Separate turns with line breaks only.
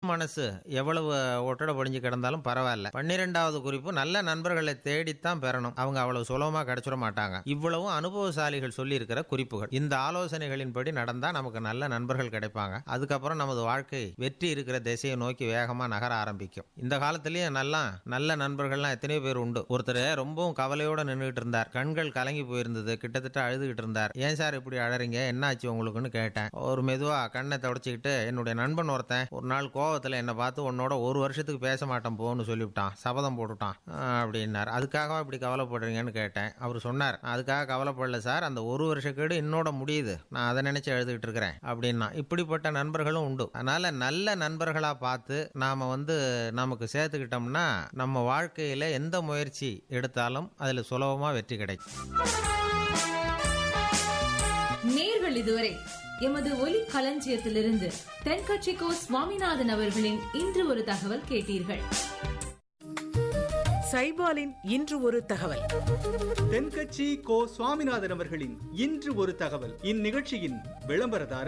மனசு எவ்வளவு ஒட்டடை பொடிஞ்சு கிடந்தாலும் பரவாயில்ல பன்னிரெண்டாவது குறிப்பு நல்ல நண்பர்களை தேடித்தான் பெறணும் அவங்க அவ்வளவு சுலபமா கிடைச்சிட மாட்டாங்க இவ்வளவும் அனுபவசாலிகள் சொல்லி இருக்கிற குறிப்புகள் இந்த ஆலோசனைகளின்படி நடந்தா நமக்கு நல்ல நண்பர்கள் கிடைப்பாங்க அதுக்கப்புறம் நமது வாழ்க்கை வெற்றி இருக்கிற திசையை நோக்கி வேகமா நகர ஆரம்பிக்கும் இந்த காலத்திலயும் நல்லா நல்ல நண்பர்கள்லாம் எத்தனையோ பேர் உண்டு ஒருத்தர் ரொம்பவும் கவலையோட நின்றுட்டு இருந்தார் கண்கள் கலங்கி போயிருந்தது கிட்டத்தட்ட அழுதுகிட்டு இருந்தார் ஏன் சார் இப்படி அழறீங்க என்னாச்சு உங்களுக்குன்னு கேட்டேன் ஒரு மெதுவா கண்ணை தொடச்சிக்கிட்டு என்னுடைய நண்பன் ஒருத்தன் ஒரு நாள் கோவத்துல என்னை பார்த்து உன்னோட ஒரு வருஷத்துக்கு பேச மாட்டேன் போன்னு சொல்லிவிட்டான் சபதம் போட்டுட்டான் ஆஹ் அப்படின்னார் அதுக்காக இப்படி கவலைப்படுறீங்கன்னு கேட்டேன் அவர் சொன்னார் "நான் அதுக்காக கவலைப்படல சார் அந்த ஒரு வருஷ கேடு என்னோட முடியுது நான் அதை நினைச்சு எழுதுகிட்டு இருக்கிறேன் அப்படின்னா இப்படிப்பட்ட நண்பர்களும் உண்டு அதனால நல்ல நண்பர்களா பார்த்து நாம வந்து நமக்கு சேர்த்துக்கிட்டோம்னா நம்ம வாழ்க்கையில எந்த முயற்சி எடுத்தாலும் அதுல சுலபமா வெற்றி கிடைக்கும்
நேர்கள் இதுவரை எமது ஒலி களஞ்சியத்திலிருந்து தென்கட்சிக்கோ சுவாமிநாதன் அவர்களின் இன்று ஒரு தகவல் கேட்டீர்கள்
சைபாலின் இன்று ஒரு தகவல்
தென்கட்சி கோ சுவாமிநாதன் அவர்களின் இன்று ஒரு தகவல் இந்நிகழ்ச்சியின் விளம்பரதாரர்